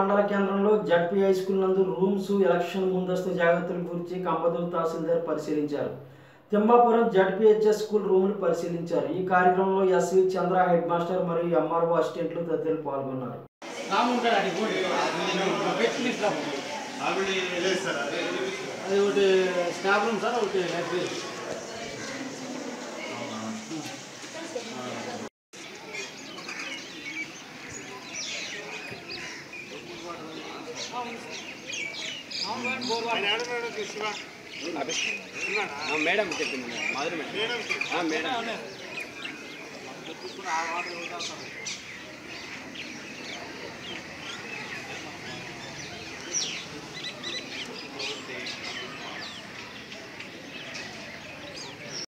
మండల కేంద్రంలో ZP high school నందు రూమ్స్ ఎలక్షన్ ముందస్తు జాగ్రత్తల గురించి కంబదూరు తహసీల్దార్ పరిశీలించారు తిమ్మాపురం జడ్పీహెచ్ఎస్ స్కూల్ రూములు పరిశీలించారు ఈ కార్యక్రమంలో ఎస్వి చంద్ర హెడ్ మాస్టర్ మరియు ఎంఆర్ఓ అసిస్టెంట్లు తదితరులు పాల్గొన్నారు అది ఒకటి స్టాఫ్ రూమ్ సార్ ఒకటి లైబ్రరీ మేడం చెప్పింది మాధురి మేడం మేడం